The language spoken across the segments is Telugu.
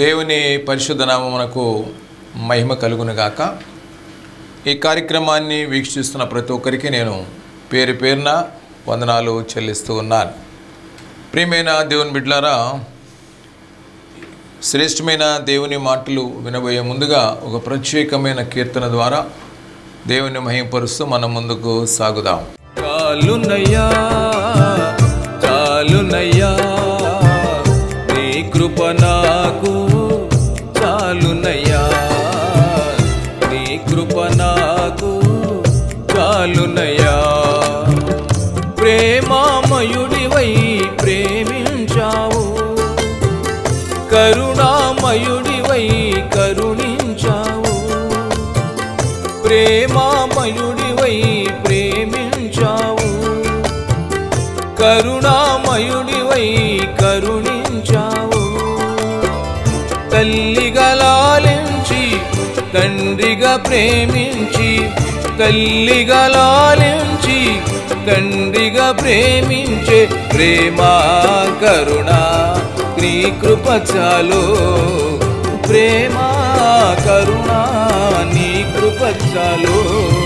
దేవుని పరిశుద్ధ నామమునకు మహిమ కలుగునుగాక ఈ కార్యక్రమాన్ని వీక్షిస్తున్న ప్రతి ఒక్కరికి నేను పేరు పేరున వందనాలు చెల్లిస్తూ ఉన్నాను ప్రియమైన దేవుని బిడ్లారా శ్రేష్టమైన దేవుని మాటలు వినబోయే ముందుగా ఒక ప్రత్యేకమైన కీర్తన ద్వారా దేవుని మహింపరుస్తూ మనం ముందుకు సాగుదాం చాలునయ్యా చాలునయ్యా నీ కృప నాకు చాలునయ్యా నీ కృప నాకు చాలునయ్యా ప్రేమామయుడివై ప్రేమించావు కరుణామయుడివై కరుణించావు ప్రేమామయుడివై ప్రేమించావు కరుణామయుడివై కరుణించావు తల్లిగా లాలించి తండ్రిగా ప్రేమించి తల్లిగా లాలించి తండ్రిగా ప్రేమించే ప్రేమ కరుణ నీ కృప చాలు ప్రేమ కరుణ నీ కృప చాలు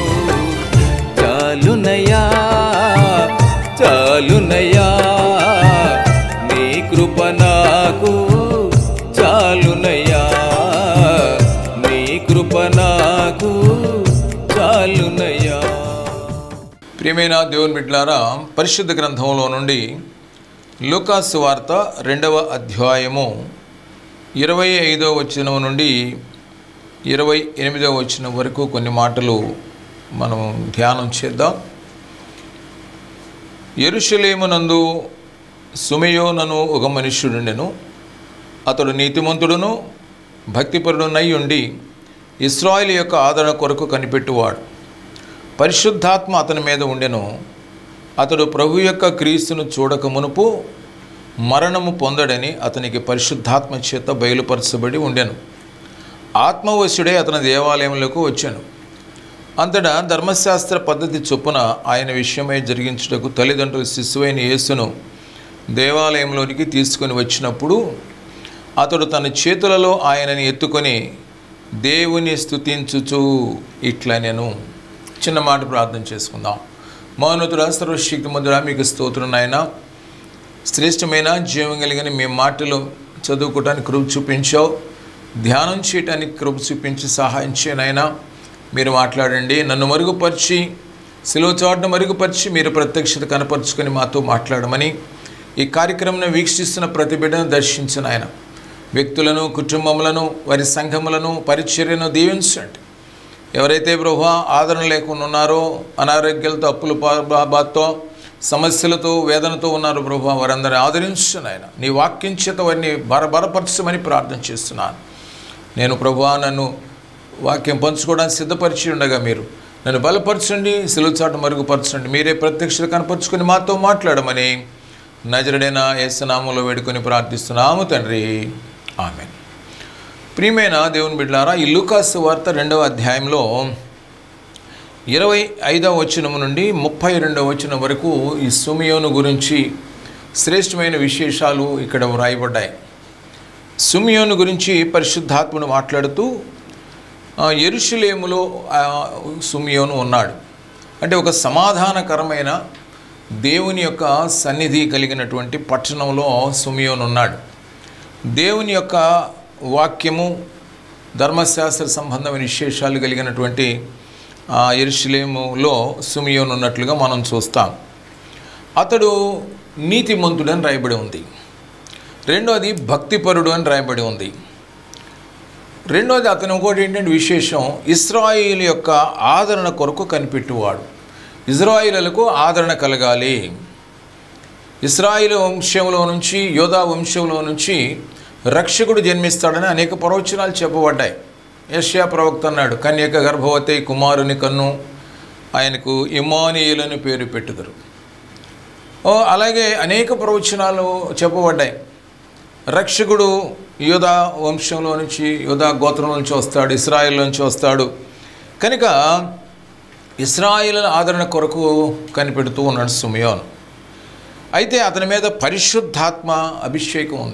చాలునయ్యా చాలునయ్యా నీ కృప నాకు చాలునయ్యా నీ కృప నాకు చాలునయ్యా ప్రియమైన దేవుని బిడ్లారా పరిశుద్ధ గ్రంథంలో నుండి లూకాసు వార్త రెండవ అధ్యాయము ఇరవై ఐదవ వచనం నుండి ఇరవై ఎనిమిదవ వచనం వరకు కొన్ని మాటలు మనం ధ్యానం చేద్దాం ఎరుషలేమునందు సుమయోనను ఒక మనుష్యుడుండెను అతడు నీతిమంతుడును భక్తిపరుడునై ఉండి ఇస్రాయిల్ యొక్క ఆదరణ కొరకు కనిపెట్టువాడు పరిశుద్ధాత్మ అతని మీద ఉండెను అతడు ప్రభు యొక్క క్రీస్తును చూడక మునుపు మరణము పొందడని అతనికి పరిశుద్ధాత్మ చేత బయలుపరచబడి ఉండెను ఆత్మవశుడే అతని దేవాలయంలోకి వచ్చాను అంతటా ధర్మశాస్త్ర పద్ధతి చొప్పున ఆయన విషయమై జరిగించుటకు తల్లిదండ్రులు శిశువైన యేసును దేవాలయంలోనికి తీసుకొని వచ్చినప్పుడు అతడు తన చేతులలో ఆయనని ఎత్తుకొని దేవుని స్తుతించుచు ఇట్లా నేను చిన్న మాట ప్రార్థన చేసుకుందాం మౌనతుడ సర్వశక్తి ముద్ర మీకు స్తోత్రం నాయన శ్రేష్టమైన జీవం కలిగిన మీ మాటలు చదువుకోవటానికి కృప చూపించావు ధ్యానం చేయటానికి కృప చూపించి సహాయం చేయనైనా మీరు మాట్లాడండి నన్ను మరుగుపరిచి సిలువ చాటును మరుగుపరిచి మీరు ప్రత్యక్షత కనపరుచుకొని మాతో మాట్లాడమని ఈ కార్యక్రమం వీక్షిస్తున్న ప్రతి బిడ్డను దర్శించిన ఆయన వ్యక్తులను కుటుంబములను వారి సంఘములను పరిచర్యను దీవించండి ఎవరైతే ప్రభు ఆదరణ లేకుండా ఉన్నారో అనారోగ్యాలతో అప్పుల బా- బాధతో సమస్యలతో వేదనతో ఉన్నారో ప్రభు వారందరిని ఆదరించను ఆయన నీ వాక్యం చేత వారిని బర బలపరచమని ప్రార్థన చేస్తున్నాను నేను ప్రభు నన్ను వాక్యం పంచుకోవడానికి సిద్ధపరిచి ఉండగా మీరు నన్ను బలపరచండి సిలుచాటు మరుగుపరచండి మీరే ప్రత్యక్షత కనపరుచుకొని మాతో మాట్లాడమని నజరుడైన యేసునామంలో వేడుకొని ప్రార్థిస్తున్నాము తండ్రి ఆమె ప్రియమైన దేవుని బిడ్డారా ఈ లూకాసు వార్త రెండవ అధ్యాయంలో ఇరవై ఐదవ వచనం నుండి ముప్పై రెండవ వచనం వరకు ఈ సుమియోను గురించి శ్రేష్టమైన విశేషాలు ఇక్కడ వ్రాయబడ్డాయి సుమియోను గురించి పరిశుద్ధాత్ముడు మాట్లాడుతూ ఆ, యెరూషలేములో ఆ, సుమియోను ఉన్నాడు అంటే ఒక సమాధానకరమైన దేవుని యొక్క సన్నిధి కలిగినటువంటి పట్టణంలో సుమియోను ఉన్నాడు దేవుని యొక్క వాక్యము ధర్మశాస్త్ర సంబంధమైన విశేషాలు కలిగినటువంటి ఆ ఎరుషలేములో సుమియోను ఉన్నట్లుగా మనం చూస్తాం అతడు నీతిమంతుడని రాయబడి ఉంది రెండోది భక్తిపరుడు అని రాయబడి ఉంది రెండోది అతను ఇంకోటి ఏంటంటే విశేషం ఇస్రాయిల్ యొక్క ఆదరణ కొరకు కనిపెట్టువాడు ఇజ్రాయిలకు ఆదరణ కలగాలి ఇస్రాయిల్ వంశంలో నుంచి యోధా వంశంలో నుంచి రక్షకుడు జన్మిస్తాడని అనేక ప్రవచనాలు చెప్పబడ్డాయి యష్యా ప్రవక్త అన్నాడు కన్యక గర్భవతి కుమారుని కన్ను ఆయనకు ఇమానియులని పేరు పెట్టుదరు ఓ అలాగే అనేక ప్రవచనాలు చెప్పబడ్డాయి రక్షకుడు యోధా వంశంలో నుంచి యోధా గోత్రం నుంచి వస్తాడు ఇస్రాయిల్ నుంచి వస్తాడు కనుక ఇస్రాయిల్ ఆదరణ కొరకు కనిపెడుతూ ఉన్నాడు సుమయోన్ అయితే అతని మీద పరిశుద్ధాత్మ అభిషేకం ఉంది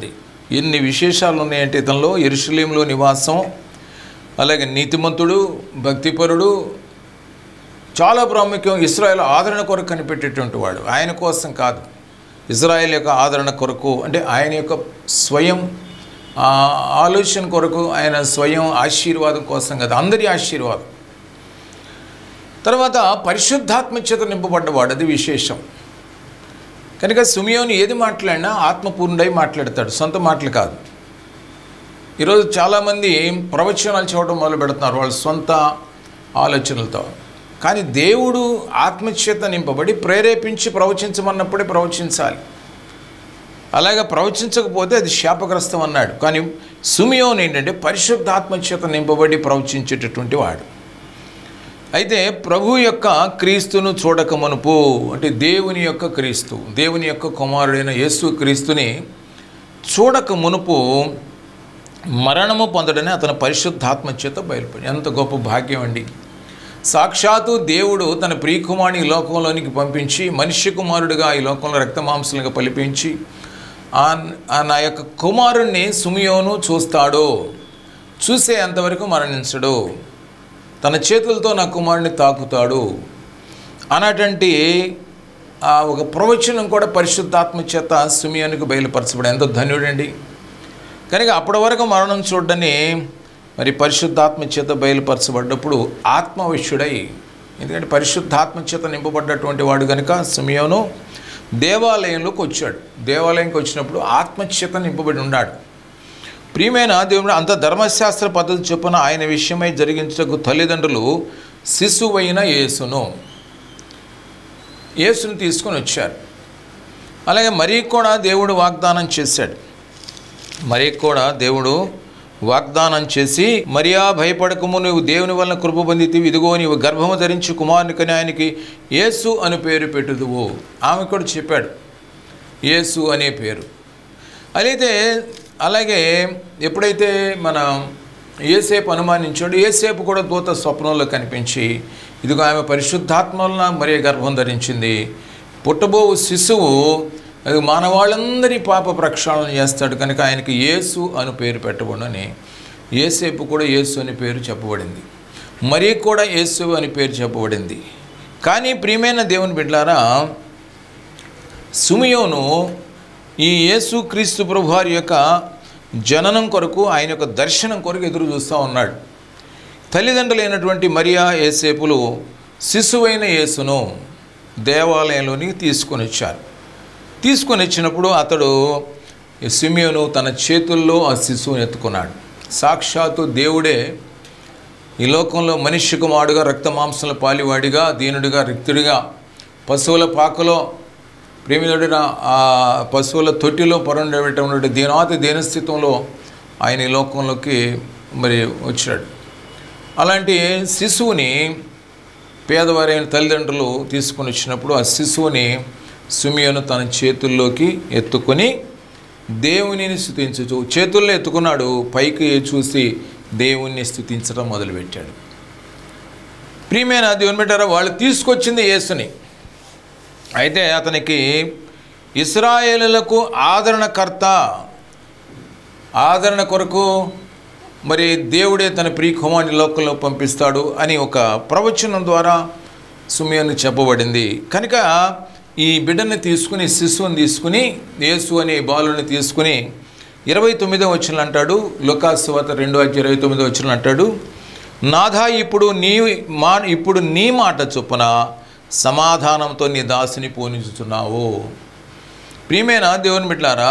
ఎన్ని విశేషాలు ఉన్నాయంటే ఇతనిలో ఎరుషలేంలో నివాసం అలాగే నీతిమంతుడు భక్తిపరుడు చాలా ప్రాముఖ్యం ఇస్రాయేల్ ఆదరణ కొరకు కనిపెట్టేటువంటి వాడు ఆయన కోసం కాదు ఇజ్రాయెల్ యొక్క ఆదరణ కొరకు అంటే ఆయన యొక్క స్వయం ఆ, ఆలోచన కొరకు ఆయన స్వయం ఆశీర్వాదం కోసం కాదు అందరి ఆశీర్వాదం తర్వాత పరిశుద్ధాత్మ చేత నింపబడ్డవాడు అది విశేషం కనుక సుమియోని ఏది మాట్లాడినా ఆత్మపూర్ణుడై మాట్లాడతాడు సొంత మాటలు కాదు ఈరోజు చాలామంది ప్రవచనాలు చూడడం మొదలు పెడుతున్నారు వాళ్ళ సొంత ఆలోచనలతో కానీ దేవుడు ఆత్మచేత నింపబడి ప్రేరేపించి ప్రవచించమన్నప్పుడే ప్రవచించాలి అలాగే ప్రవచించకపోతే అది శాపగ్రస్తం అన్నాడు కానీ సుమియోన్ ఏంటంటే పరిశుద్ధాత్మచేత నింపబడి ప్రవచించేటటువంటి వాడు అయితే ప్రభు యొక్క క్రీస్తును చూడక మునుపు అంటే దేవుని యొక్క క్రీస్తు దేవుని యొక్క కుమారుడైన యేసు క్రీస్తుని చూడక మునుపు మరణము పొందడని అతని పరిశుద్ధాత్మ చేత బయలుపడి ఎంత గొప్ప భాగ్యం అండి సాక్షాత్తు దేవుడు తన ప్రియకుమారుని ఈ లోకంలోనికి పంపించి మనుష్య కుమారుడిగా ఈ లోకంలో రక్తమాంసలుగా పలిపించి ఆ ఆ నా యొక్క కుమారుణ్ణి సుమియోను చూస్తాడు చూసే అంతవరకు మరణించడు తన చేతులతో నా కుమారుని తాకుతాడు అన్నటువంటి ఆ ఒక ప్రవచనం కూడా పరిశుద్ధాత్మ చేత సుమియోనికి బయలుపరచబడి ఎంతో ధన్యుడండి కనుక అప్పటి వరకు మరణం చూడని మరి పరిశుద్ధాత్మ చేత బయలుపరచబడ్డప్పుడు ఆత్మవిష్యుడై ఎందుకంటే పరిశుద్ధాత్మ చేత నింపబడ్డటువంటి వాడు కనుక సుమియోను దేవాలయంలోకి వచ్చాడు దేవాలయంకి వచ్చినప్పుడు ఆత్మచేత నింపబడి ఉన్నాడు ప్రియమైన దేవుడు అంత ధర్మశాస్త్ర పద్ధతి చొప్పున ఆయన విషయమై జరిగించకు తల్లిదండ్రులు శిశువైన యేసును యేసును తీసుకొని వచ్చారు అలాగే మరీ కూడా దేవుడు వాగ్దానం చేశాడు మరీ కూడా దేవుడు వాగ్దానం చేసి మరియా భయపడకము నువ్వు దేవుని వలన కృప పొందితివి ఇదిగో నీవు గర్భము ధరించి కుమారుని కని ఆయనకి యేసు అని పేరు పెట్టుదువు ఆమె కూడా చెప్పాడు యేసు అనే పేరు అయితే అలాగే ఎప్పుడైతే మన ఏసేపు అనుమానించాడు ఏసేపు కూడా దూత స్వప్నంలో కనిపించి ఇదిగో ఆమె పరిశుద్ధాత్మ వలన మరీ గర్భం ధరించింది పుట్టబో శిశువు అది మానవాళ్ళందరి పాప ప్రక్షాళన చేస్తాడు కనుక ఆయనకి యేసు అని పేరు పెట్టబడని ఏసేపు కూడా యేసు అని పేరు చెప్పబడింది మరీ కూడా యేసు అని పేరు చెప్పబడింది కానీ ప్రియమైన దేవుని బిడ్డారా సుమియోను ఈ యేసు క్రీస్తు ప్రభువారి యొక్క జననం కొరకు ఆయన యొక్క దర్శనం కొరకు ఎదురు చూస్తూ ఉన్నాడు తల్లిదండ్రులైనటువంటి మరియా ఏసేపులు శిశువైన యేసును దేవాలయంలోనికి తీసుకొని వచ్చారు తీసుకొని వచ్చినప్పుడు అతడు సిమియోను తన చేతుల్లో ఆ శిశువుని ఎత్తుకున్నాడు సాక్షాత్తు దేవుడే ఈ లోకంలో మనిషి కుమారుడుగా రక్తమాంసల పాలివాడిగా దీనుడిగా రిక్తుడిగా పశువుల పాకలో ప్రేమినుడిన ఆ పశువుల తొట్టిలో పరుండబెట్టినటువంటి దీనాతి దీనస్థితంలో ఆయన ఈ లోకంలోకి మరి వచ్చాడు అలాంటి శిశువుని పేదవారైన తల్లిదండ్రులు తీసుకొని వచ్చినప్పుడు ఆ శిశువుని సుమియను తన చేతుల్లోకి ఎత్తుకొని దేవునిని స్థుతించు చేతుల్లో ఎత్తుకున్నాడు పైకి చూసి దేవుణ్ణి స్థుతించడం మొదలుపెట్టాడు ప్రియమైన దేవుని పెట్టారా వాళ్ళు తీసుకొచ్చింది యేసుని అయితే అతనికి ఇస్రాయేలులకు ఆదరణకర్త ఆదరణ కొరకు మరి దేవుడే తన ప్రియ కుమారుని లోకంలో పంపిస్తాడు అని ఒక ప్రవచనం ద్వారా సుమియను చెప్పబడింది కనుక ఈ బిడ్డని తీసుకుని శిశువుని తీసుకుని యేసు అనే బాలుని తీసుకుని ఇరవై తొమ్మిదో వచ్చిన అంటాడు లుకాసువాత రెండో అధ్యాయం ఇరవై తొమ్మిదో వచ్చిన అంటాడు నాథా ఇప్పుడు నీ మా ఇప్పుడు నీ మాట చొప్పున సమాధానంతో నీ దాసిని పోనిచుతున్నావు ప్రియమైన దేవుని బిడ్లారా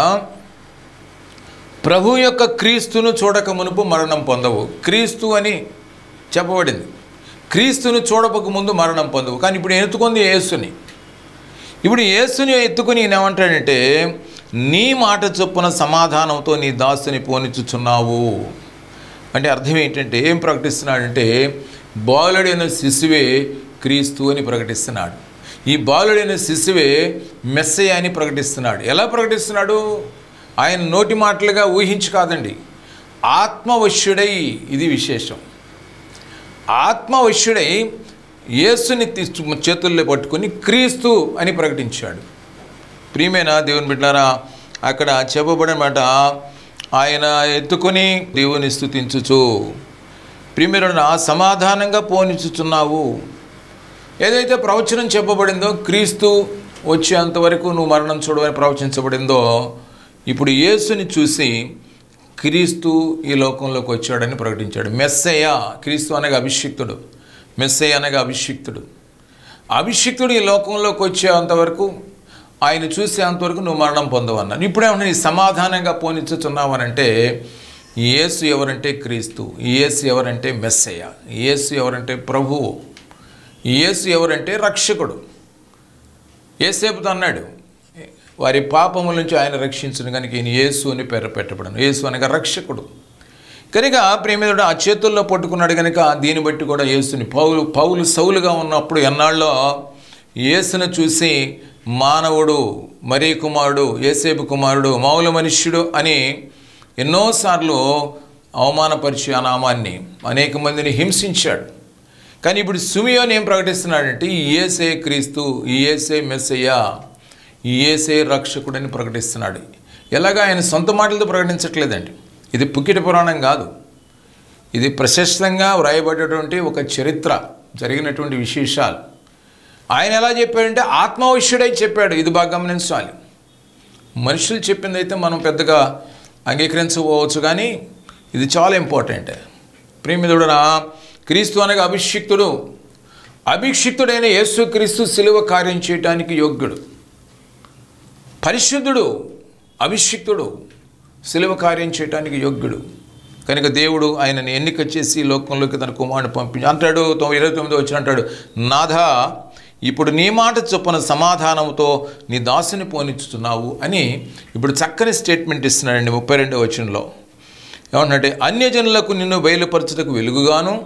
ప్రభు యొక్క క్రీస్తును చూడక మునుపు మరణం పొందవు క్రీస్తు అని చెప్పబడింది క్రీస్తును చూడక ముందు మరణం పొందవు కానీ ఇప్పుడు ఎత్తుకుంది యేసుని ఇప్పుడు యేసుని ఎత్తుకుని ఈయన ఏమంటాడంటే నీ మాట చొప్పున సమాధానంతో నీ దాసుని పోనిచుచున్నావు అంటే అర్థం ఏంటంటే ఏం ప్రకటిస్తున్నాడంటే బాలుడైన శిశువే క్రీస్తు అని ప్రకటిస్తున్నాడు ఈ బాలుడైన శిశువే మెస్సయ్య అని ప్రకటిస్తున్నాడు ఎలా ప్రకటిస్తున్నాడు ఆయన నోటి మాటలుగా ఊహించి కాదండి ఆత్మవశ్యుడై ఇది విశేషం ఆత్మవశ్యుడై యేసుని తీసు చేతుల్లో పట్టుకొని క్రీస్తు అని ప్రకటించాడు ప్రియమైన దేవుని బిడ్డారా అక్కడ చెప్పబడిన మాట ఆయన ఎత్తుకొని దేవుని స్థుతించుచు ప్రిమిరున సమాధానంగా పోనిచుచున్నావు ఏదైతే ప్రవచనం చెప్పబడిందో క్రీస్తు వచ్చేంతవరకు నువ్వు మరణం చూడవని ప్రవచించబడిందో ఇప్పుడు యేసుని చూసి క్రీస్తు ఈ లోకంలోకి వచ్చాడని ప్రకటించాడు మెస్సయ్య క్రీస్తు అనగా అభిషిక్తుడు మెస్సయ్య అనగా అభిషిక్తుడు అభిషిక్తుడు ఈ లోకంలోకి వచ్చేంతవరకు ఆయన చూసేంతవరకు నువ్వు మరణం పొందవన్నాను ఇప్పుడేమన్నా నీ సమాధానంగా పోనిచ్చుతున్నావనంటే యేసు ఎవరంటే క్రీస్తు యేసు ఎవరంటే మెస్సయ్య యేసు ఎవరంటే ప్రభువు యేసు ఎవరంటే రక్షకుడు ఏసేపుతో అన్నాడు వారి పాపముల నుంచి ఆయన రక్షించిన కనుక ఈయన యేసు అని పేరు పెట్టబడను యేసు అనగా రక్షకుడు కనుక ప్రేమిదుడు ఆ చేతుల్లో పట్టుకున్నాడు కనుక దీన్ని బట్టి కూడా యేసుని పౌలు పౌలు సౌలుగా ఉన్నప్పుడు ఎన్నాళ్ళలో యేసును చూసి మానవుడు మరీ కుమారుడు ఏసేపు కుమారుడు మౌల మనుష్యుడు అని ఎన్నోసార్లు అవమానపరిచి ఆ నామాన్ని అనేక మందిని హింసించాడు కానీ ఇప్పుడు సుమియోని ఏం ప్రకటిస్తున్నాడంటే ఈ ఏసే క్రీస్తు ఈ ఏసే మెస్సయ్య ఈ ఏసే రక్షకుడని ప్రకటిస్తున్నాడు ఎలాగా ఆయన సొంత మాటలతో ప్రకటించట్లేదండి ఇది పుక్కిట పురాణం కాదు ఇది ప్రశస్తంగా వ్రాయబడేటువంటి ఒక చరిత్ర జరిగినటువంటి విశేషాలు ఆయన ఎలా చెప్పాడంటే ఆత్మవశ్యుడై చెప్పాడు ఇది బాగా గమనించాలి మనుషులు చెప్పింది అయితే మనం పెద్దగా అంగీకరించకపోవచ్చు కానీ ఇది చాలా ఇంపార్టెంట్ ప్రేమిదుడన క్రీస్తు అనగా అభిషిక్తుడు అభిషిక్తుడైన యేసు క్రీస్తు సిలువ కార్యం చేయటానికి యోగ్యుడు పరిశుద్ధుడు అభిషిక్తుడు సిలువ కార్యం చేయటానికి యోగ్యుడు కనుక దేవుడు ఆయనని ఎన్నిక చేసి లోకంలోకి తన కుమారుని పంపించి అంటాడు తొమ్మిది ఇరవై తొమ్మిది వచ్చి అంటాడు నాథ ఇప్పుడు నీ మాట చొప్పున సమాధానంతో నీ దాసుని పోనిచ్చుతున్నావు అని ఇప్పుడు చక్కని స్టేట్మెంట్ ఇస్తున్నాడండి ముప్పై రెండో వచనంలో ఏమంటే అన్యజనులకు నిన్ను బయలుపరచుటకు వెలుగుగాను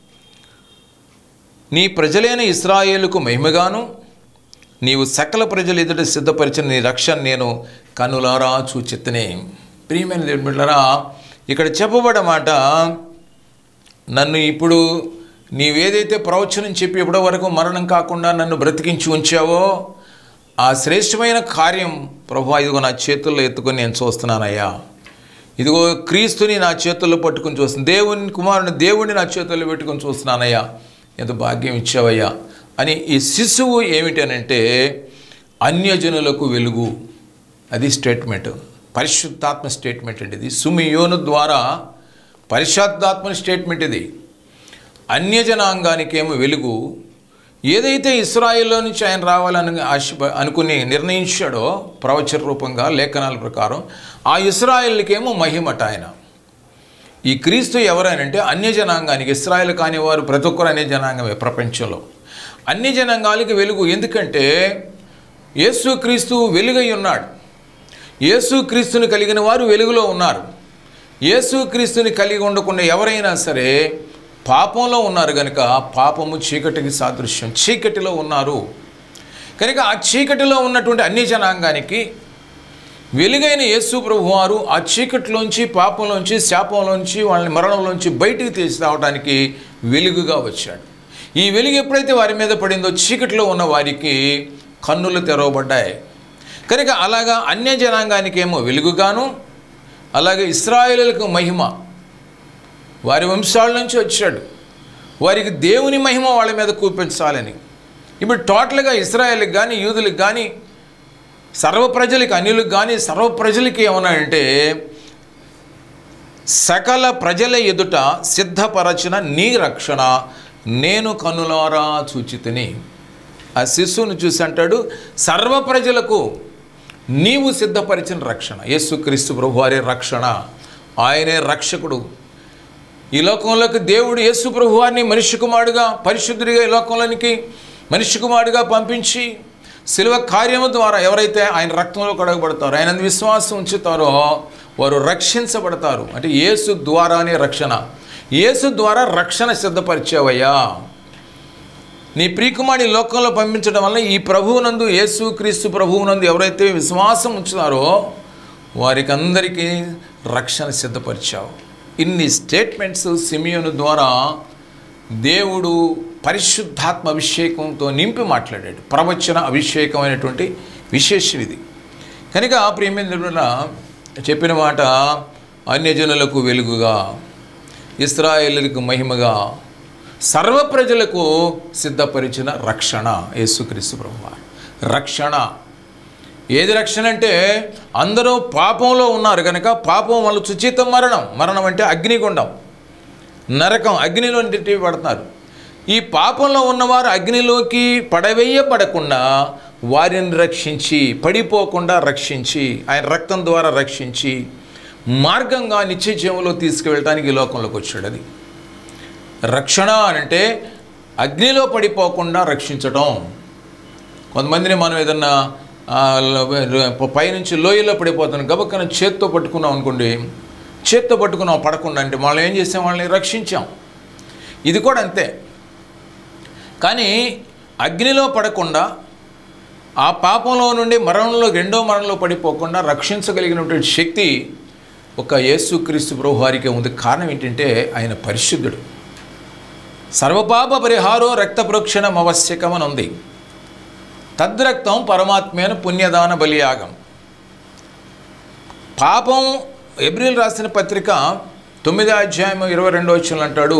నీ ప్రజలైన ఇస్రాయేలుకు మహిమగాను నీవు సకల ప్రజలు ఎదుట సిద్ధపరిచిన నీ రక్షణ నేను కనులారా చూచెత్తనే ప్రియమైన దేవుని బిడ్డలారా ఇక్కడ చెప్పబడ్డ మాట నన్ను ఇప్పుడు నీవేదైతే ప్రవచనం చెప్పి ఇప్పటి వరకు మరణం కాకుండా నన్ను బ్రతికించి ఉంచావో ఆ శ్రేష్టమైన కార్యం ప్రభు ఇదిగో నా చేతుల్లో ఎత్తుకొని నేను చూస్తున్నానయ్యా ఇదిగో క్రీస్తుని నా చేతుల్లో పట్టుకొని చూస్తున్నాను దేవుని కుమారుని దేవుడిని నా చేతుల్లో పెట్టుకొని చూస్తున్నానయ్యా ఎంత భాగ్యం ఇచ్చావయ్యా అని ఈ శిశువు ఏమిటనంటే అన్యజనులకు వెలుగు అది స్టేట్మెంట్ పరిశుద్ధాత్మ స్టేట్మెంట్ అండి ఇది సుమియోను ద్వారా పరిశుద్ధాత్మ స్టేట్మెంట్ ఇది అన్యజనాంగానికేమో వెలుగు ఏదైతే ఇస్రాయిల్లో నుంచి ఆయన రావాలని ఆశ అనుకుని నిర్ణయించాడో ప్రవచన రూపంగా లేఖనాల ప్రకారం ఆ ఇస్రాయిల్కేమో మహిమట ఆయన ఈ క్రీస్తు ఎవరైనంటే అన్య జనాంగానికి ఇస్రాయల్ కాని వారు ప్రతి ఒక్కరు అన్య జనాంగమే ప్రపంచంలో అన్ని జనాంగాలకి వెలుగు ఎందుకంటే యేసు క్రీస్తు వెలుగై ఉన్నాడు యేసు క్రీస్తుని కలిగిన వారు వెలుగులో ఉన్నారు యేసు క్రీస్తుని కలిగి ఉండకుండా ఎవరైనా సరే పాపంలో ఉన్నారు కనుక పాపము చీకటికి సాదృశ్యం చీకటిలో ఉన్నారు కనుక ఆ చీకటిలో ఉన్నటువంటి అన్ని జనాంగానికి వెలుగైన యేసు ప్రభు వారు ఆ చీకటిలోంచి పాపంలోంచి శాపంలోంచి వాళ్ళని మరణంలోంచి బయటికి తీసి రావడానికి వెలుగుగా వచ్చాడు ఈ వెలుగు ఎప్పుడైతే వారి మీద పడిందో చీకటిలో ఉన్న వారికి కన్నులు తెరవబడ్డాయి కనుక అలాగా అన్య జనాంగానికి ఏమో వెలుగుగాను అలాగే ఇస్రాయేలులకు మహిమ వారి వంశాల నుంచి వచ్చాడు వారికి దేవుని మహిమ వాళ్ళ మీద కూపించాలని ఇప్పుడు టోటల్గా ఇస్రాయేల్కి కానీ యూదులకు కానీ సర్వ ప్రజలకి అన్యులకు కానీ సర్వ ప్రజలకి ఏమన్నాడంటే సకల ప్రజల ఎదుట సిద్ధపరచిన నీ రక్షణ నేను కనులారా చూచితిని ఆ శిశువును చూసి అంటాడు సర్వ ప్రజలకు నీవు సిద్ధపరిచిన రక్షణ యేసుక్రీస్తు ప్రభు వారి రక్షణ ఆయనే రక్షకుడు ఈ లోకంలోకి దేవుడు యేసు ప్రభు వారిని మనిషి కుమారుడుగా పరిశుద్ధుడిగా ఈ లోకంలోనికి మనిషి కుమారుడుగా పంపించి శిలువ కార్యము ద్వారా ఎవరైతే ఆయన రక్తంలో కడగబడతారో ఆయన విశ్వాసం ఉంచుతారో వారు రక్షించబడతారు అంటే యేసు ద్వారానే రక్షణ యేసు ద్వారా రక్షణ సిద్ధపరిచావయ్యా నీ ప్రియకుమారి లోకంలో పంపించడం వల్ల ఈ ప్రభువునందు యేసు క్రీస్తు ప్రభువునందు ఎవరైతే విశ్వాసం ఉంచుతారో వారికి అందరికీ రక్షణ సిద్ధపరిచావు ఇన్ని స్టేట్మెంట్స్ సిమియోను ద్వారా దేవుడు పరిశుద్ధాత్మ అభిషేకంతో నింపి మాట్లాడాడు ప్రవచన అభిషేకమైనటువంటి విశేషం ఇది కనుక ప్రియమైన చెప్పిన మాట అన్యజనులకు వెలుగుగా ఇస్రాయేలులకు మహిమగా సర్వ ప్రజలకు సిద్ధపరిచిన రక్షణ యేసుక్రీస్తు ప్రభువారు రక్షణ ఏది రక్షణ అంటే అందరూ పాపంలో ఉన్నారు కనుక పాపం వల్ల చుచిత మరణం మరణం అంటే అగ్నిగుండం నరకం అగ్నిలో నిట్టి పడుతున్నారు ఈ పాపంలో ఉన్నవారు అగ్నిలోకి పడవేయబడకుండా వారిని రక్షించి పడిపోకుండా రక్షించి ఆయన రక్తం ద్వారా రక్షించి మార్గంగా నిత్య జీవంలో తీసుకువెళ్ళడానికి ఈ లోకంలోకి వచ్చాడు అది రక్షణ అని అంటే అగ్నిలో పడిపోకుండా రక్షించటం కొంతమందిని మనం ఏదన్నా ఆ, ల- పైనుంచి లోయలో పడిపోతున్నాం గబక్కన చేత్తో పట్టుకున్నాం అనుకోండి చేత్తో పట్టుకున్నాం పడకుండా అంటే మనం ఏం చేసాం వాళ్ళని రక్షించాం ఇది కూడా అంతే కానీ అగ్నిలో పడకుండా ఆ పాపంలో నుండి మరణంలో రెండో మరణంలో పడిపోకుండా రక్షించగలిగినటువంటి శక్తి ఒక యేసుక్రీస్తు ప్రభు వారికి ఉంది కారణం ఏంటంటే ఆయన పరిశుద్ధుడు సర్వపాప పరిహారో రక్త ప్రోక్షణం ఆవశ్యకమని ఉంది తద్రక్తం పరమాత్మైన పుణ్యదాన బలియాగం పాపం ఎబ్రిల్ రాసిన పత్రిక తొమ్మిదో అధ్యాయం ఇరవై రెండో వచ్చిన అంటాడు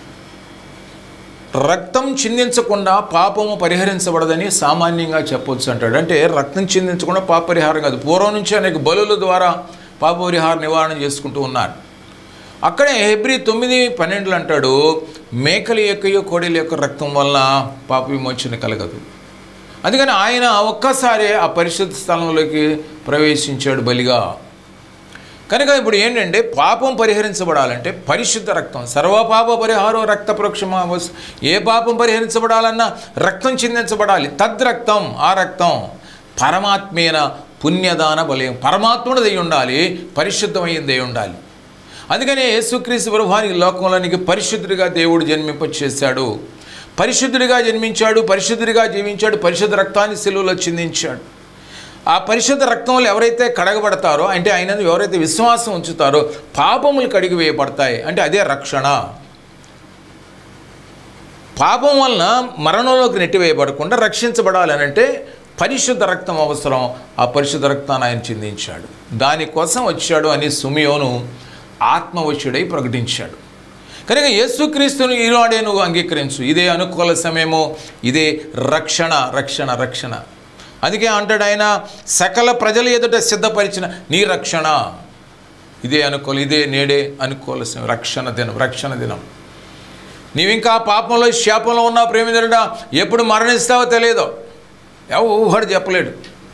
రక్తం చిందించకుండా పాపము పరిహరించబడదని సామాన్యంగా చెప్పొచ్చు అంటాడు అంటే రక్తం చిందించకుండా పాప పరిహారం కాదు పూర్వం నుంచి అనేక బలుల ద్వారా పాప పరిహార నివారణ చేసుకుంటూ ఉన్నారు అక్కడే హెబ్రి తొమ్మిది పన్నెండులు అంటాడు మేకల యొక్క కోడెల యొక్క రక్తం వలన పాప విమోచన కలగదు అందుకని ఆయన ఒక్కసారి ఆ పరిశుద్ధ స్థలంలోకి ప్రవేశించాడు బలిగా కనుక ఇప్పుడు ఏంటంటే పాపం పరిహరించబడాలంటే పరిశుద్ధ రక్తం సర్వపాప పరిహారం రక్త ప్రోక్షమా ఏ పాపం పరిహరించబడాలన్నా రక్తం చిందించబడాలి తద్రక్తం ఆ రక్తం పరమాత్మీన పుణ్యదాన బలయం పరమాత్ముడు అయి ఉండాలి పరిశుద్ధమైంది అయి ఉండాలి అందుకనే యేసుక్రీస్తు ప్రభువానికి లోకంలోనికి పరిశుద్ధుడిగా దేవుడు జన్మింపచేశాడు పరిశుద్ధుడిగా జన్మించాడు పరిశుద్ధుడిగా జీవించాడు పరిశుద్ధ రక్తాన్ని సెలువులో చిందించాడు ఆ పరిశుద్ధ రక్తంలో ఎవరైతే కడగబడతారో అంటే ఆయన ఎవరైతే విశ్వాసం ఉంచుతారో పాపములు కడిగి వేయబడతాయి అంటే అదే రక్షణ పాపం వలన మరణంలోకి నెట్టివేయబడకుండా రక్షించబడాలని అంటే పరిశుద్ధ రక్తం అవసరం ఆ పరిశుద్ధ రక్తాన్ని ఆయన చిందించాడు దానికోసం వచ్చాడు అని సుమియోను ఆత్మవశుడై ప్రకటించాడు కనుక యేసుక్రీస్తుని ఈనాడే నువ్వు అంగీకరించు ఇదే అనుకూల సమయము ఇదే రక్షణ రక్షణ రక్షణ అందుకే అంటాడు ఆయన సకల ప్రజల ఎదుట సిద్ధపరిచిన నీ రక్షణ ఇదే అనుకూల ఇదే నేడే అనుకూల సమయం రక్షణ దినం రక్షణ దినం నీవు ఇంకా పాపంలో శాపంలో ఉన్న ప్రేమితుడా ఎప్పుడు మరణిస్తావో తెలియదు ఎవడు చెప్పలేడు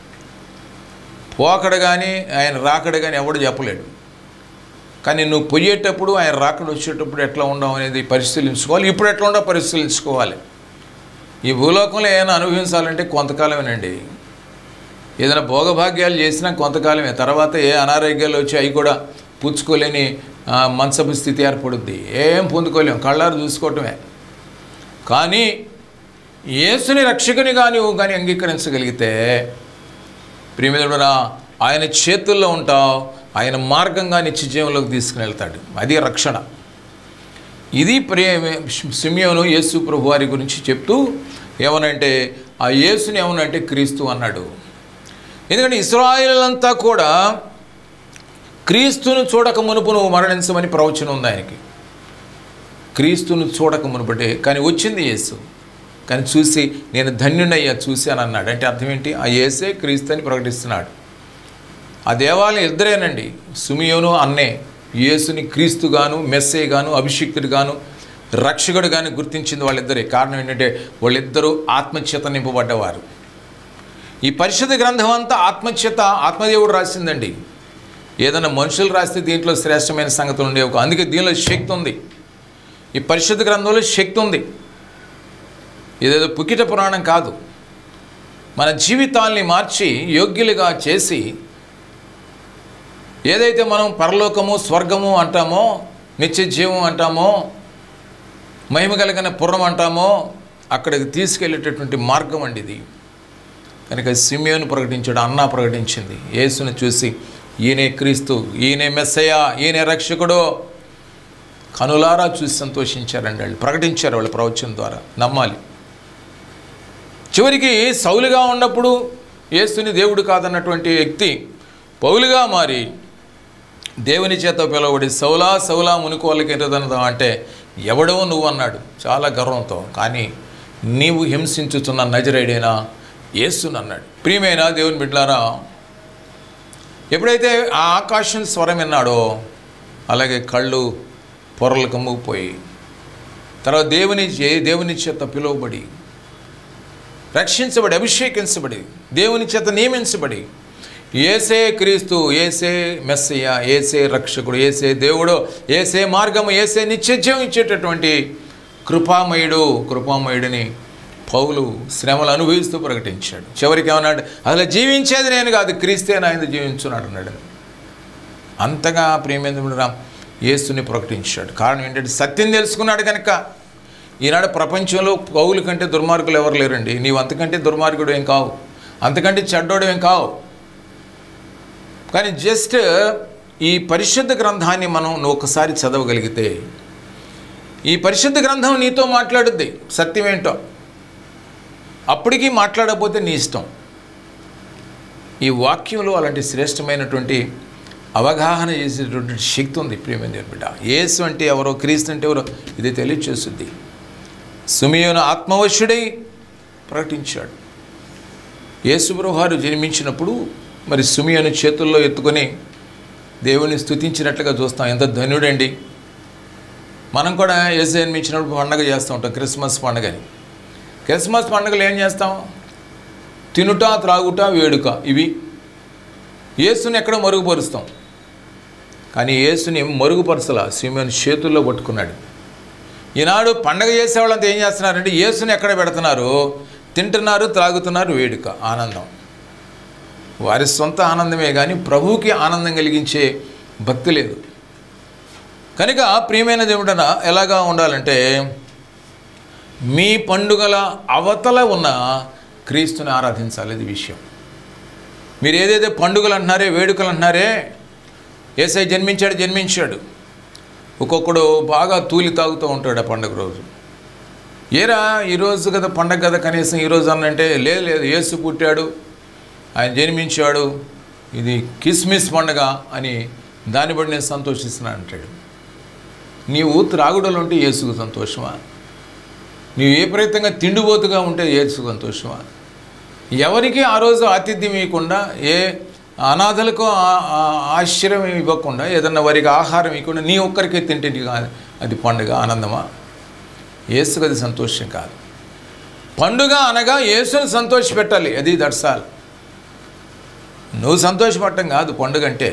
పోకడ కానీ ఆయన రాకడ కానీ ఎవడు చెప్పలేడు కానీ నువ్వు పోయేటప్పుడు ఆయన రాకడ వచ్చేటప్పుడు ఎట్లా ఉండవు అనేది పరిశీలించుకోవాలి ఇప్పుడు ఎట్లా ఉండవు పరిశీలించుకోవాలి ఈ భూలోకంలో ఏమైనా అనుభవించాలంటే కొంతకాలమేనండి ఏదైనా భోగభాగ్యాలు చేసినా కొంతకాలమే తర్వాత ఏ అనారోగ్యాలు వచ్చి అవి కూడా పుచ్చుకోలేని ఆ, మంచపు స్థితి ఏర్పడుద్ది ఏం పొందుకోలేం కళ్ళారు చూసుకోవటమే కానీ యేసుని రక్షకునిగా నువ్వు కానీ అంగీకరించగలిగితే ప్రియమితుడురా ఆయన చేతుల్లో ఉంటావు ఆయన మార్గంగా నిత్య జీవంలోకి తీసుకుని వెళ్తాడు అది రక్షణ ఇది ప్రే సిమియోను యేసు ప్రభు వారి గురించి చెప్తూ ఏమనంటే ఆ యేసుని ఏమనంటే క్రీస్తు అన్నాడు ఎందుకంటే ఇస్రాయిలంతా కూడా క్రీస్తును చూడక మునుపు నువ్వు మరణించమని ప్రవచనం ఉంది ఆయనకి క్రీస్తును చూడక మునుపటే కానీ వచ్చింది యేసు కానీ చూసి నేను ధన్యుడయ్యా చూశాను అన్నాడు అంటే అర్థం ఏంటి ఆ యేసే క్రీస్తు అని ప్రకటిస్తున్నాడు ఆ దేవాలయం ఇద్దరేనండి సుమియోను అన్నే యేసుని క్రీస్తుగాను మెస్సేగాను అభిషిక్తుడిగాను రక్షకుడుగాను గుర్తించింది వాళ్ళిద్దరే కారణం ఏంటంటే వాళ్ళిద్దరూ ఆత్మచేత నింపబడ్డవారు ఈ పరిశుద్ధ గ్రంథం అంతా ఆత్మచేత ఆత్మదేవుడు రాసిందండి ఏదైనా మనుషులు రాస్తే దీంట్లో శ్రేష్టమైన సంగతులు ఉండేవి అందుకే దీనిలో శక్తి ఉంది ఈ పరిశుద్ధ గ్రంథంలో శక్తి ఉంది ఇదేదో పుకిట పురాణం కాదు మన జీవితాల్ని మార్చి యోగ్యులుగా చేసి ఏదైతే మనం పరలోకము స్వర్గము అంటామో నిత్య జీవం అంటామో మహిమ కలిగిన పురం అంటామో అక్కడికి తీసుకెళ్ళేటటువంటి మార్గం అండి ఇది కనుక సిమియోను ప్రకటించాడు అన్న ప్రకటించింది యేసుని చూసి ఈయనే క్రీస్తు ఈయనే మెస్సయ్య ఈయనే రక్షకుడు కనులారా చూసి సంతోషించారండి వాళ్ళు ప్రకటించారు వాళ్ళ ప్రవచనం ద్వారా నమ్మాలి చివరికి సౌలుగా ఉన్నప్పుడు యేసుని దేవుడు కాదన్నటువంటి వ్యక్తి పౌలుగా మారి దేవుని చేత పిలువబడి సౌలా సౌలా మునుకోలకి ఎరుదనదా అంటే ఎవడో నువ్వు అన్నాడు చాలా గర్వంతో కానీ నీవు హింసించుతున్న నజరేడైనా యేసుని అన్నాడు ప్రియమైన దేవుని బిడ్లారా ఎప్పుడైతే ఆ ఆకాశం స్వరం విన్నాడో అలాగే కళ్ళు పొరలు కమ్ముకుపోయి తర్వాత దేవుని చే- దేవుని చేత పిలువబడి రక్షించబడి అభిషేకించబడి దేవుని చేత నియమించబడి ఏసే క్రీస్తు ఏసే మెస్సయ్య ఏసే రక్షకుడు ఏసే దేవుడు ఏసే మార్గము ఏసే నిత్యజ్యం ఇచ్చేటటువంటి కృపామయుడు కృపామయుడిని పౌలు శ్రమలు అనుభవిస్తూ ప్రకటించాడు చివరికి ఏమన్నాడు అసలు జీవించేది నేను కాదు క్రీస్తే నాయన జీవించున్నాడు అన్నాడు అంతగా ప్రేమేంద్రుడు యేసుని ప్రకటించాడు కారణం ఏంటంటే సత్యం తెలుసుకున్నాడు కనుక ఈనాడు ప్రపంచంలో పౌలు కంటే దుర్మార్గులు ఎవరు లేరండి నీవు అంతకంటే దుర్మార్గుడు ఏం కావు అంతకంటే చెడ్డోడు ఏం కావు కానీ జస్ట్ ఈ పరిశుద్ధ గ్రంథాన్ని మనం నువ్వు ఒకసారి చదవగలిగితే ఈ పరిశుద్ధ గ్రంథం నీతో మాట్లాడుద్ది సత్యం ఏంటో అప్పటికీ మాట్లాడకపోతే నీ ఇష్టం ఈ వాక్యంలో అలాంటి శ్రేష్టమైనటువంటి అవగాహన చేసేటువంటి శక్తి ఉంది ప్రియమైన బిడ్డ యేసు అంటే ఎవరో క్రీస్తు అంటే ఎవరో ఇది తెలియచేస్తుంది సుమియోను ఆత్మవశుడై ప్రకటించాడు యేసుప్రభువారు జన్మించినప్పుడు మరి సుమియోను చేతుల్లో ఎత్తుకొని దేవుని స్తుతించినట్లుగా చూస్తాం ఎంత ధన్యుడండి మనం కూడా యేసు జన్మించినప్పుడు పండగ చేస్తూ ఉంటాం క్రిస్మస్ పండగని క్రిస్మస్ పండుగలు ఏం చేస్తాం తినుట త్రాగుట వేడుక ఇవి యేసుని ఎక్కడ మరుగుపరుస్తాం కానీ యేసుని మరుగుపరచలా సిమియన్ చేతుల్లో పట్టుకున్నాడు ఈనాడు పండగ చేసేవాళ్ళంతా ఏం చేస్తున్నారంటే యేసుని ఎక్కడ పెడుతున్నారు తింటున్నారు త్రాగుతున్నారు వేడుక ఆనందం వారి సొంత ఆనందమే కానీ ప్రభువుకి ఆనందం కలిగించే భక్తి లేదు కనుక ప్రియమైన దేవుడన ఎలాగా ఉండాలంటే మీ పండుగల అవతల ఉన్న క్రీస్తుని ఆరాధించాలి ఇది విషయం మీరు ఏదైతే పండుగలు అంటున్నారే వేడుకలు అంటున్నారే ఏసై జన్మించాడు జన్మించాడు ఒక్కొక్కడు బాగా తూలి తాగుతూ ఉంటాడు ఆ పండుగ రోజు ఏరా ఈరోజు కదా పండగ కదా కనీసం ఈరోజు అన్నంటే లేదు లేదు యేసు పుట్టాడు ఆయన జన్మించాడు ఇది కిస్మిస్ పండగ అని దాన్ని బట్టి నేను సంతోషిస్తున్నాను అంటాడు నీవు త్రాగుడలు ఉంటే యేసుకు సంతోషమా నీవు ఏ ప్రయత్నంగా తిండిపోతుగా ఉంటే యేసుకు సంతోషమా ఎవరికి ఆ రోజు ఆతిథ్యం ఇవ్వకుండా ఏ అనాథలకు ఆ- ఆ- ఆశ్చర్యం ఇవ్వకుండా ఏదన్నా వారికి ఆహారం ఇవ్వకుండా నీ ఒక్కరికే తింటే నీకు ఆ- అది పండుగ ఆనందమా యేసుకు అది సంతోషం కాదు పండుగ అనగా యేసుని సంతోషపెట్టాలి అది దర్శాలు నువ్వు సంతోషపడటం కాదు పండుగ అంటే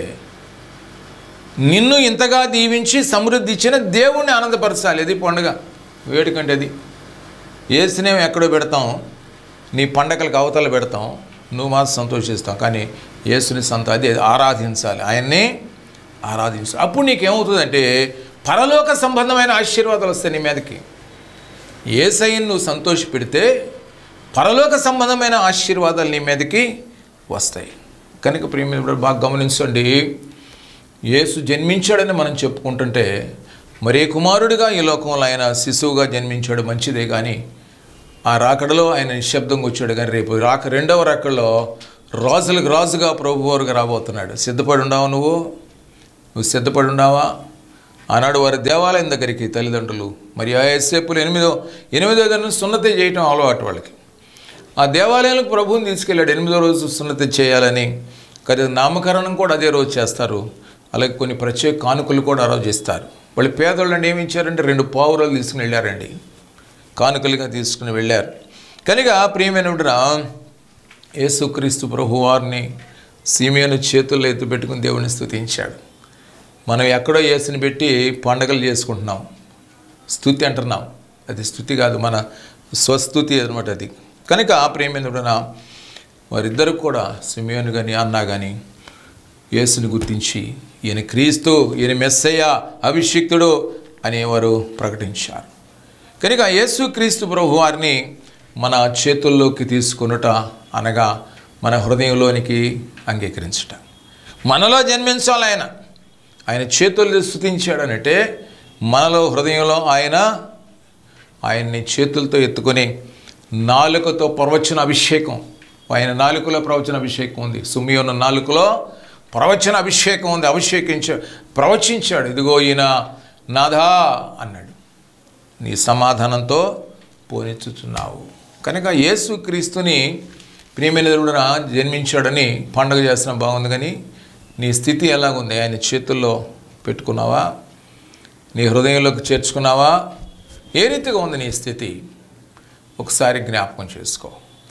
నిన్ను ఇంతగా దీవించి సమృద్ధి ఇచ్చిన దేవుణ్ణి ఆనందపరచాలి అది పండుగ వేడుకంటే అది ఏసునేం ఎక్కడో పెడతాం నీ పండగలకు అవతల పెడతాం నువ్వు మాత్రం సంతోషిస్తాం కానీ యేసుని సంత అది ఆరాధించాలి ఆయన్ని ఆరాధించాలి అప్పుడు నీకేమవుతుందంటే పరలోక సంబంధమైన ఆశీర్వాదాలు వస్తాయి నీ మీదకి ఏసయ్యను నువ్వు సంతోష పెడితే పరలోక సంబంధమైన ఆశీర్వాదాలు నీ మీదకి వస్తాయి కనుక ప్రియమైన బాగా గమనించండి యేసు జన్మించాడని మనం చెప్పుకుంటుంటే మరే కుమారుడిగా ఈ లోకంలో ఆయన శిశువుగా జన్మించాడు మంచిదే కానీ ఆ రాకడలో ఆయన నిశ్శబ్దంగా వచ్చాడు కానీ రేపు రాక రెండవ రాకడలో రాజులకు రాజుగా ప్రభువారుగా రాబోతున్నాడు సిద్ధపడి ఉన్నావా నువ్వు నువ్వు సిద్ధపడి ఉన్నావా ఆనాడు వారి దేవాలయం దగ్గరికి తల్లిదండ్రులు మరి ఆ ఏసేపులు ఎనిమిదో ఎనిమిదో దాన్ని సున్నతి చేయటం అలవాటు వాళ్ళకి ఆ దేవాలయాలకు ప్రభువుని తీసుకెళ్ళాడు ఎనిమిదో రోజు సున్నతి చేయాలని కానీ నామకరణం కూడా అదే రోజు చేస్తారు అలాగే కొన్ని ప్రత్యేక కానుకలు కూడా ఆ రోజు ఇస్తారు వాళ్ళు పేదోళ్ళని ఏమి ఇచ్చారంటే రెండు పావురాలు తీసుకుని వెళ్ళారండి కానుకలుగా తీసుకుని వెళ్ళారు కనుక ప్రియమైన యేసుక్రీస్తు ప్రభు వారిని సీమియను చేతుల్లో ఎత్తు పెట్టుకుని దేవుని స్తుతించాడు మనం ఎక్కడో యేసుని పెట్టి పండగలు చేసుకుంటున్నాం స్థుతి అంటున్నాం అది స్థుతి కాదు మన స్వస్థుతి అనమాట అది కనుక ప్రేమేంద్రుడన వారిద్దరు కూడా సిమియోను కానీ అన్న కానీ యేసుని గుర్తించి ఈయన క్రీస్తు ఈయన మెస్సయ్య అభిషిక్తుడు అని వారు ప్రకటించారు కనుక యేసు క్రీస్తు ప్రభు వారిని మన చేతుల్లోకి తీసుకొనుట అనగా మన హృదయంలోనికి అంగీకరించుట మనలో జన్మించాలి ఆయన ఆయన చేతుల్లో స్థుతించాడనంటే మనలో హృదయంలో ఆయన ఆయన్ని చేతులతో ఎత్తుకొని నాలుకతో ప్రవచన అభిషేకం ఆయన నాలుకలో ప్రవచన అభిషేకం ఉంది సుమియోన నాలుకలో ప్రవచన అభిషేకం ఉంది అభిషేకించ ప్రవచించాడు ఇదిగో ఈయన నాథా అన్నాడు నీ సమాధానంతో పోనిచ్చుచున్నావు కనుక యేసు క్రీస్తుని ప్రియమైన దేవుడున జన్మించాడని పండగ చేసిన బాగుంది కానీ నీ స్థితి ఎలాగుంది ఆయన చేతుల్లో పెట్టుకున్నావా నీ హృదయంలోకి చేర్చుకున్నావా ఏ రీతిగా ఉంది నీ స్థితి ఒకసారి జ్ఞాపకం చేసుకో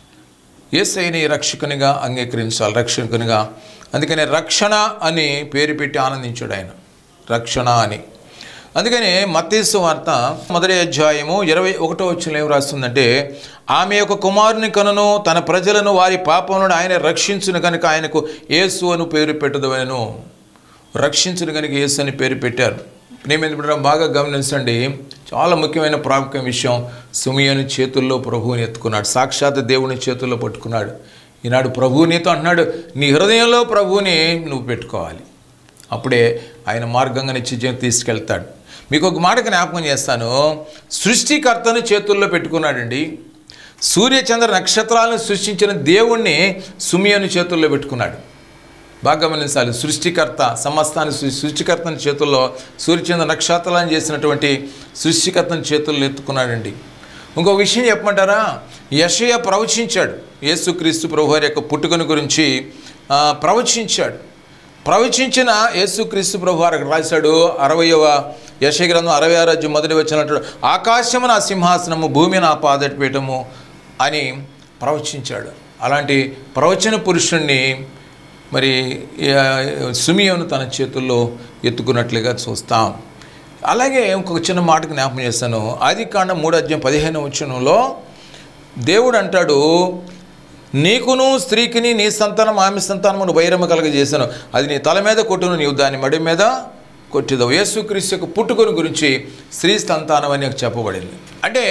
ఏసైని రక్షకునిగా అంగీకరించాలి రక్షకునిగా అందుకనే రక్షణ అని పేరు పెట్టి ఆనందించాడు ఆయన రక్షణ అని అందుకనే మత్తీసు వార్త మొదటి అధ్యాయము ఇరవై ఒకటో వచ్చిన ఏం రాస్తుందంటే ఆమె యొక్క కుమారుని కనును తన ప్రజలను వారి పాపములను ఆయన రక్షించును కనుక ఆయనకు యేసు అని పేరు పెట్టుదవను రక్షించును కనుక యేసు అని పేరు పెట్టారు ప్రేమేంద్ర బిడ్డ బాగా గమనించండి చాలా ముఖ్యమైన ప్రాముఖ్య విషయం సుమియను చేతుల్లో ప్రభువుని ఎత్తుకున్నాడు సాక్షాత్ దేవుని చేతుల్లో పట్టుకున్నాడు ఈనాడు ప్రభువు నీతో అంటున్నాడు నీ హృదయంలో ప్రభువుని నువ్వు పెట్టుకోవాలి అప్పుడే ఆయన మార్గంగా నిత్యం తీసుకెళ్తాడు మీకు ఒక మాట జ్ఞాపకం చేస్తాను సృష్టికర్తను చేతుల్లో పెట్టుకున్నాడండి సూర్యచంద్ర నక్షత్రాలను సృష్టించిన దేవుణ్ణి సుమియను చేతుల్లో పెట్టుకున్నాడు బాగా గమనించాలి సృష్టికర్త సమస్తాన్ని సృ- సృష్టికర్తని చేతుల్లో సూర్యచంద్ర నక్షత్రాలను చేసినటువంటి సృష్టికర్తని చేతుల్లో ఎత్తుకున్నాడండి ఇంకో విషయం చెప్పమంటారా యషయ ప్రవచించాడు యేసుక్రీస్తు ప్రభు వారి యొక్క పుట్టుకను గురించి ఆ, ప్రవచించాడు ప్రవచించిన యేసుక్రీస్తు ప్రభు వారికి రాశాడు అరవయవ యశ గ్రంథం అరవై ఆరోగ్య మొదటి వచ్చినట్టు ఆకాశము నా సింహాసనము భూమి నా పాదపీఠము అని ప్రవచించాడు అలాంటి ప్రవచన పురుషుణ్ణి మరి ఆ, సుమియోను తన చేతుల్లో ఎత్తుకున్నట్లుగా చూస్తాం అలాగే ఇంకొక చిన్న మాట జ్ఞాపకం చేస్తాను ఆది కాండం మూడు అధ్యాయం పదిహేను వచనంలో దేవుడు అంటాడు నీకును స్త్రీకిని నీ సంతానం ఆమె సంతానమును వైరము కలగజేశాను అది నీ తల మీద కొట్టును నీవు దాని మడి మీద కొట్టిదవు యేసుక్రీస్తు యొక్క పుట్టుకొని గురించి స్త్రీ సంతానం అని చెప్పబడింది అంటే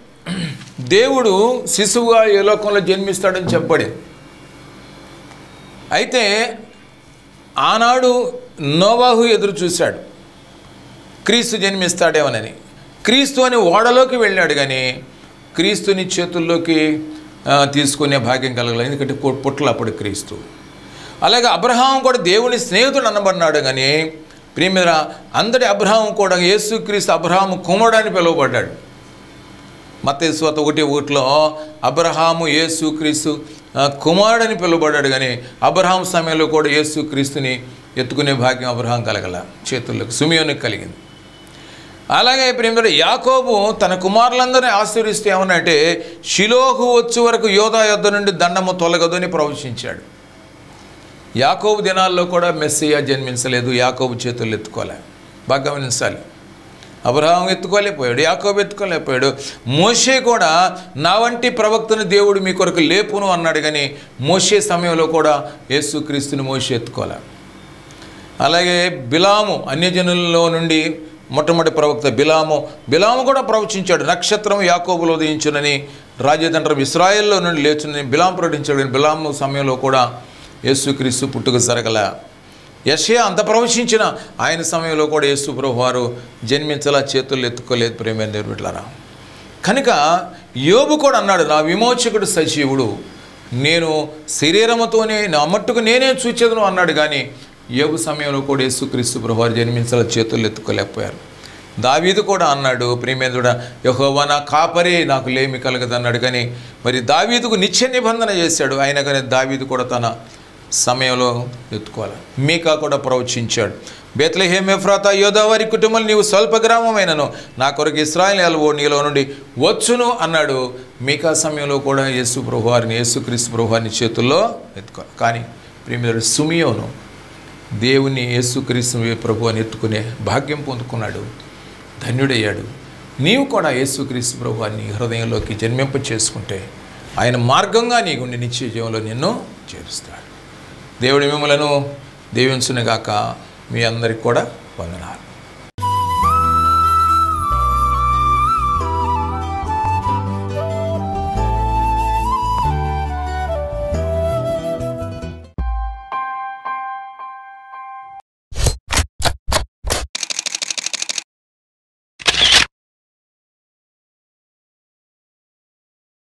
దేవుడు శిశువుగా ఏ లోకంలో జన్మిస్తాడని చెప్పబడింది అయితే ఆనాడు నోవాహు ఎదురు చూశాడు క్రీస్తు జన్మిస్తాడేమోనని క్రీస్తు అని ఓడలోకి వెళ్ళాడు కానీ క్రీస్తుని చేతుల్లోకి ఆ, తీసుకునే భాగ్యం కలగలేదు ఎందుకంటే పు- పుట్టలు అప్పుడు క్రీస్తు అలాగే అబ్రహాం కూడా దేవుని స్నేహితుడు అనబడినాడు కానీ ప్రియమిద అందరి అబ్రహాం కూడా యేసుక్రీస్తు అబ్రహాం కుమారుడని పిలువబడ్డాడు మత్తేశ్వత ఒకటి ఒకటిలో అబ్రహాము యేసు క్రీస్తు ఆ, కుమారుడని పిలువబడ్డాడు కానీ అబ్రహాం సమయంలో కూడా యేసు క్రీస్తుని ఎత్తుకునే భాగ్యం అబ్రహాం కలగల చేతుల్లోకి సుమియోనికి కలిగింది అలాగే ప్రేమ యాకోబు తన కుమారులందరినీ ఆశీర్విస్తే ఏమనంటే షిలోహు వచ్చే వరకు యోధా యొద్ద నుండి దండము తొలగదు అని ప్రవచించాడు యాకోబు దినాల్లో కూడా మెస్సియా జన్మించలేదు యాకోబు చేతులు ఎత్తుకోలే బాగా గమనించాలి అబ్రహాం ఎత్తుకోలేకపోయాడు యాకోబు ఎత్తుకోలేకపోయాడు మోషే కూడా నా వంటి ప్రవక్తను దేవుడు మీ కొరకు లేపును అన్నాడు కానీ మోషే సమయంలో కూడా యేసుక్రీస్తుని మోషే ఎత్తుకోలే అలాగే బిలాము అన్యజనులలో నుండి మొట్టమొదటి ప్రవక్త బిలాము బిలాము కూడా ప్రవచించాడు నక్షత్రం యాకోబులో ఉదయించునని రాజతంత్రం ఇస్రాయేల్లో నుండి లేచునని బిలాం ప్రకటించాడు కానీ బిలాము సమయంలో కూడా యేసుక్రీస్తు పుట్టుక జరగల యషయ అంత ప్రవచించిన ఆయన సమయంలో కూడా యేసు ప్రభు వారు జన్మించలా చేతులు ఎత్తుకోలేదు ప్రేమ నిర్మిట్లారా కనుక యోబు కూడా అన్నాడు నా విమోచకుడు సజీవుడు నేను శరీరముతోనే నా మట్టుకు నేనే చూచేదను అన్నాడు కానీ యోబు సమయంలో కూడా యేసుక్రీస్తు ప్రభువారు జన్మించాల చేతులు ఎత్తుకోలేకపోయారు దావీదు కూడా అన్నాడు ప్రేమేంద్రుడ యహోవా నా కాపరే నాకు లేమి కలగదు అన్నాడు కానీ మరి దావీదుకు నిత్య నిబంధన చేశాడు అయినా కానీ దావీదు కూడా తన సమయంలో ఎత్తుకోవాలి మీకా కూడా ప్రవచించాడు బెత్లహేమ్ ఎఫ్రాతా యోధావారి కుటుంబం నీవు స్వల్ప గ్రామమైనను నా కొరకు ఇస్రాయల్ ఓ నీలో నుండి వచ్చును అన్నాడు మీకా సమయంలో కూడా యేసు ప్రభువారిని యేసుక్రీస్తు ప్రభువారిని చేతుల్లో ఎత్తుకోవాలి కానీ ప్రేమితుడు సుమియోను దేవుని యేసుక్రీస్తు ప్రభు అని ఎత్తుకునే భాగ్యం పొందుకున్నాడు ధన్యుడయ్యాడు నీవు కూడా యేసుక్రీస్తు ప్రభువాన్ని హృదయంలోకి జన్మింప చేసుకుంటే ఆయన మార్గంగా నీకుండి నిత్య జీవంలో నిన్ను చేరుస్తాడు దేవుడి మిమ్మలను దీవించునుగాక మీ అందరికి కూడా వందనాలు